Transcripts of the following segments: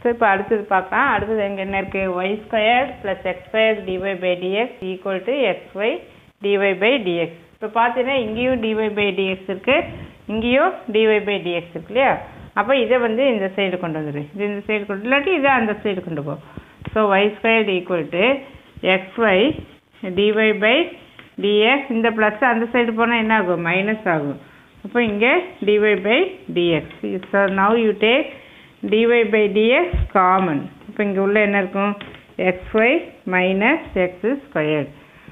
so இப்போ அடுத்தது பார்க்கலாம் அடுத்தது எங்கே என்ன இருக்குது y square plus x square dy by dx equal to x y dy by dx இப்போ பார்த்தீங்கன்னா இங்கேயும் டிஒய் பை டிஎக்ஸ் இருக்குது இங்கேயும் டிஒய் பை டிஎக்ஸ் இருக்கு இல்லையா அப்போ இதை வந்து இந்த சைடு கொண்டு வந்துடு இது இந்த சைடு கொண்டு இல்லாட்டி இதை அந்த சைடு கொண்டு போ so y square equal to x y dy by dx இந்த ப்ளஸ் அந்த சைடு போனால் என்ன ஆகும் மைனஸ் ஆகும் அப்போ இங்கே dy by dx so now you take dy by dx common இப்போ இங்கே உள்ள என்ன இருக்கும் x y minus x squared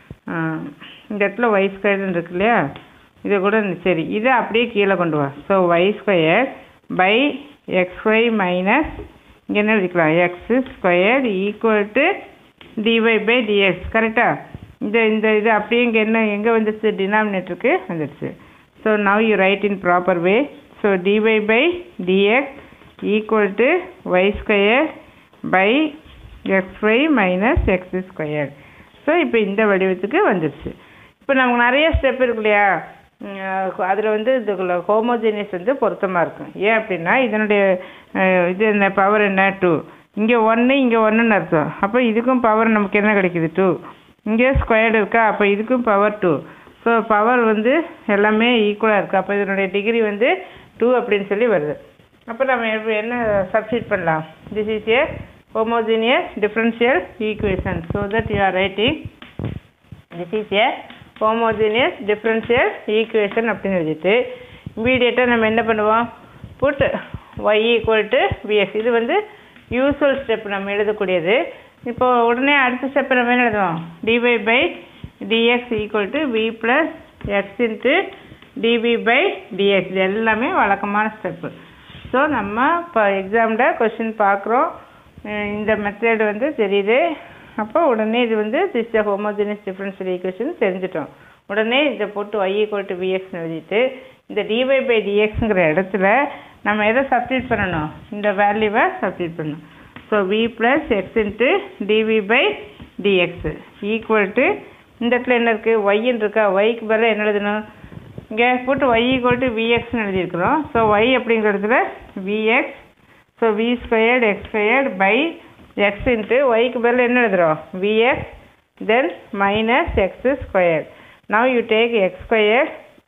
இந்த இடத்துல ஒய் ஸ்கொயர்னு இருக்கு இல்லையா இது கூட சரி இதை அப்படியே கீழே கொண்டு வா so y square by x y minus இங்கே என்ன எழுதிக்கலாம் x square equal to dy by dx கரெக்டாக இந்த இந்த இது அப்படியே இங்கே என்ன எங்கே வந்துடுச்சு டினாமினேட்டருக்கு வந்துடுச்சு so now you write in proper way so dy by dx equal to y square by x y minus x square so இப்போ இந்த வடிவத்துக்கு வந்துடுச்சு இப்போ நமக்கு நிறைய ஸ்டெப் இருக்கு இல்லையா அதில் வந்து இதுக்குள்ள ஹோமோஜினியஸ் வந்து பொருத்தமாக இருக்கும் ஏன் அப்படின்னா இதனுடைய அஹ், இது என்ன பவர் என்ன டூ இங்கே ஒன்று இங்கே ஒன்றுன்னு அர்த்தம் அப்போ இதுக்கும் பவர் நமக்கு என்ன கிடைக்குது டூ இங்கே ஸ்கொயர்டு இருக்கா அப்போ இதுக்கும் பவர் டூ ஸோ பவர் வந்து எல்லாமே ஈக்குவலாக இருக்குது அப்போ இதனுடைய டிகிரி வந்து டூ அப்படின்னு சொல்லி வருது அப்போ நம்ம எப்ப- என்ன சப்ஸ்டிட் பண்ணலாம் this is a homogeneous differential equation so that you are writing this is a homogeneous differential equation அப்படின்னு எழுதிட்டு இமீடியட்டாக நம்ம என்ன பண்ணுவோம் put y equal to vx இது வந்து யூஸ்வல் ஸ்டெப் நம்ம எழுதக்கூடியது இப்போ உடனே அடுத்த ஸ்டெப் நம்ம என்ன எழுதுவோம் dy by dx equal to v plus x into dv by dx இது எல்லாமே வழக்கமான ஸ்டெப்பு ஸோ நம்ம இப்போ எக்ஸாமில் கொஷின் பார்க்குறோம் இந்த மெத்தட் வந்து தெரியுது அப்போ உடனே இது வந்து திஸ் ஹோமோஜினியஸ் டிஃபரன்ஷியல் ஈக்குவேஷன் தெரிஞ்சிட்டோம் உடனே இதை போட்டு y ஈக்குவல் டு விஎக்ஸ்னு எழுதிட்டு இந்த டிவை பை டிஎக்ஸுங்கிற இடத்துல நம்ம எதை சப்ஸ்டியூட் பண்ணணும் இந்த வேல்யூவை சப்ஸ்டியூட் பண்ணணும் so v plus x into dv by dx equal to இந்த இடத்துல என்ன இருக்குது ஒய்ன்னு இருக்கா ஒய்க்கு பதிலாக என்ன எழுதணும் இங்கே போட்டு ஒய் ஈக்குவல் டு விஎக்ஸ்னு எழுதியிருக்கிறோம் ஸோ ஒய் அப்படிங்கிற இடத்துல vx so v squared x squared by x into ஒய்க்கு பதில் என்ன எழுதுகிறோம் vx then minus x square now you take x square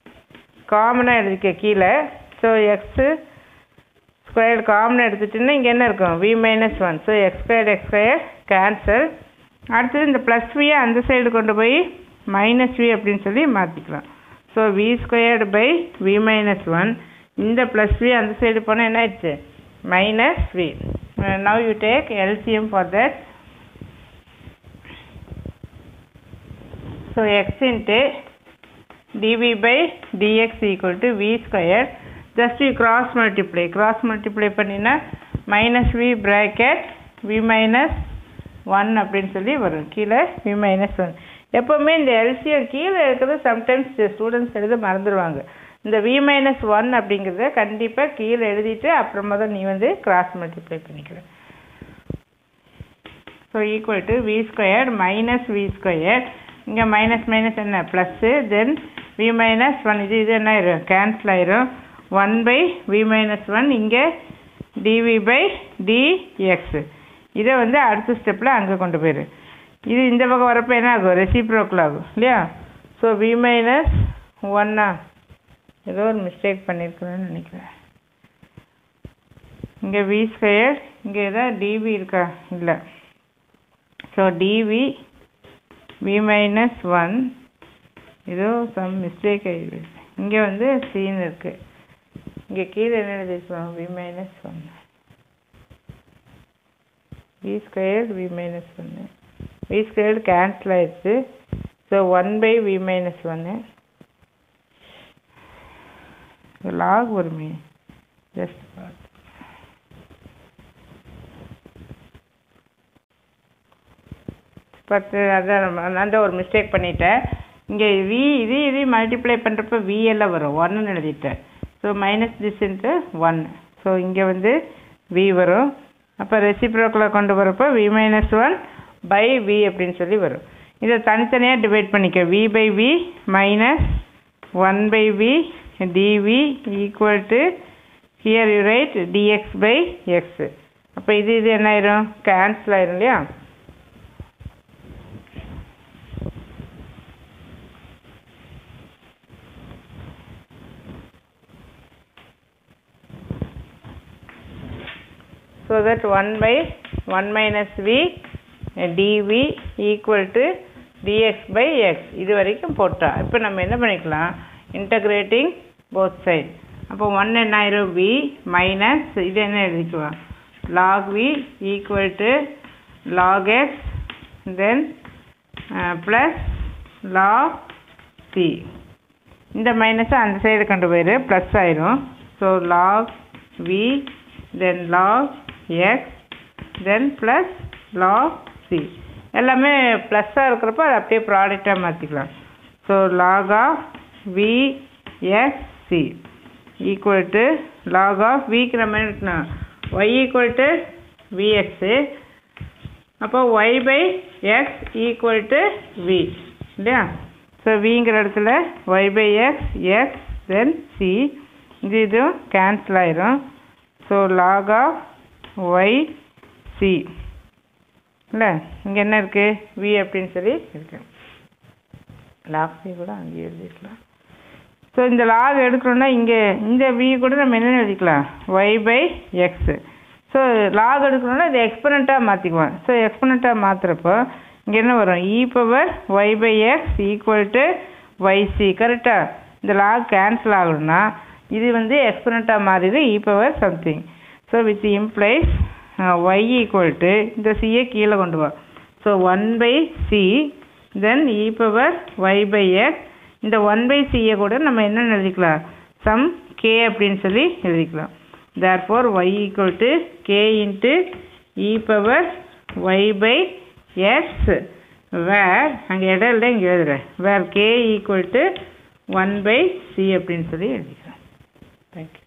காமனாக எழுதிக்க கீழே ஸோ எக்ஸு ஸ்கொயர்டு காமனாக எடுத்துட்டிங்கன்னா இங்கே என்ன இருக்கும் v minus one so x squared x square cancel அடுத்தது இந்த ப்ளஸ் வியை அந்த சைடு கொண்டு போய் மைனஸ் வி அப்படின்னு சொல்லி மாற்றிக்கலாம் so v squared by v minus one இந்த ப்ளஸ் வி அந்த சைடு போனால் என்ன ஆயிடுச்சு minus v now you take LCM for that so x into dv by dx equal to v square just you cross multiply cross multiply பண்ணினா minus v bracket v minus 1 அப்படின்னு சொல்லி வரும் கீழே v minus 1 எப்போவுமே இந்த LCM கீழே இருக்கிறது sometimes students எழுத மறந்துடுவாங்க இந்த v minus 1 அப்படிங்கிறத கண்டிப்பாக கீழே எழுதிட்டு அப்புறமா தான் நீ வந்து cross multiply பண்ணிக்கிற so equal to v square minus v square இங்கே மைனஸ் மைனஸ் என்ன plus then v minus one இது இது என்ன ஆயிரும் கேன்சல் ஆயிரும் one by v minus one இங்கே டிவி பை டிஎக்ஸ் இதை வந்து அடுத்த ஸ்டெப்பில் அங்கே கொண்டு போயிரு இது இந்த பக்கம் வரப்போ என்ன ஆகும் ரெசிப்ரோக்கல் ஆகும் இல்லையா ஸோ வி மைனஸ் ஒன்னா ஏதோ ஒரு மிஸ்டேக் பண்ணியிருக்கிறேன்னு நினைக்கிறேன் இங்கே வி ஸ்கொயர் இங்கே ஏதாவது டிவி இருக்கா இல்லை so dv v minus one ஏதோ சம் மிஸ்டேக் ஆகிடுது இங்கே வந்து சீன் இருக்குது இங்கே கீழே என்ன எழுதிருக்கோம் v minus one v square v minus ஒன்று வி ஸ்கொயர் கேன்சல் ஆயிடுச்சு so one by v minus ஒன்று லாக் வருமே ஜஸ்ட் பார்த்து பத்து அதான் நம்ம- அந்த ஒரு மிஸ்டேக் பண்ணிட்டேன் இங்கே வி இது இது மல்டிப்ளை பண்ணுறப்ப வி எல்லாம் வரும் ஒன்றுன்னு எழுதிட்டேன் so minus this into one so இங்கே வந்து வி வரும் அப்போ ரெசிப்ரோக்கில் கொண்டு வரப்போ v minus one by v அப்படின்னு சொல்லி வரும் இதை தனித்தனியாக டிவைட் பண்ணிக்க v by v minus one by v dv equal to here you write dx by x அப்போ இது இது என்ன ஆயிரும் கேன்சல் ஆயிரும் இல்லையா so that 1 by 1 minus v uh, dv equal to dx by x இது வரைக்கும் போட்டா இப்போ நம்ம என்ன பண்ணிக்கலாம் integrating both side அப்போ 1 என்ன ஆயிரும் v minus இது என்ன எழுதிக்குவோம் log v equal to log x then uh, plus log c இந்த மைனஸை அந்த சைடு கொண்டு போயிரு ப்ளஸ் ஆயிரும் so log v then log x then plus log c எல்லாமே ப்ளஸ்ஸாக இருக்கிறப்ப அதை அப்படியே ப்ராடக்டாக மாற்றிக்கலாம் so log of v x c equal to log of விக்கு நம்ம என்ன எடுக்கணும் ஒய் ஈக்குவல் டு விஎக்ஸு அப்போ y by x equal to v இல்லையா ஸோ விங்கிற இடத்துல y by x x then c இது இதுவும் கேன்சல் ஆயிரும் so log of y c இல்லை இங்கே என்ன இருக்குது வி அப்படின்னு சொல்லி இருக்கு லாக் சி கூட அங்கேயே எழுதிக்கலாம் ஸோ இந்த லாக் எடுக்கணும்னா இங்கே இந்த வி கூட நம்ம என்ன எழுதிக்கலாம் y by x so log எடுக்கணும்னா இது எக்ஸ்பனண்ட்டாக மாற்றிக்குவோம் ஸோ எக்ஸ்பனண்ட்டாக மாற்றுறப்போ இங்கே என்ன வரும் e power y by x equal to y c கரெக்டாக இந்த லாக் கேன்சல் ஆகணும்னா இது வந்து எக்ஸ்பனண்ட்டாக மாறிடு e power something so with implies y equal to இந்த சியை கீழே கொண்டு வா so one by c then e power y by x இந்த ஒன் பை சியை கூட நம்ம என்ன எழுதிக்கலாம் சம் கே அப்படின்னு சொல்லி எழுதிக்கலாம் therefore y equal to k into e power y by x வேர் அங்கே இடம் இல்லை இங்கே எழுதுகிறேன் where k equal to one by c அப்படின்னு சொல்லி எழுதிக்கிறேன் தேங்க்யூ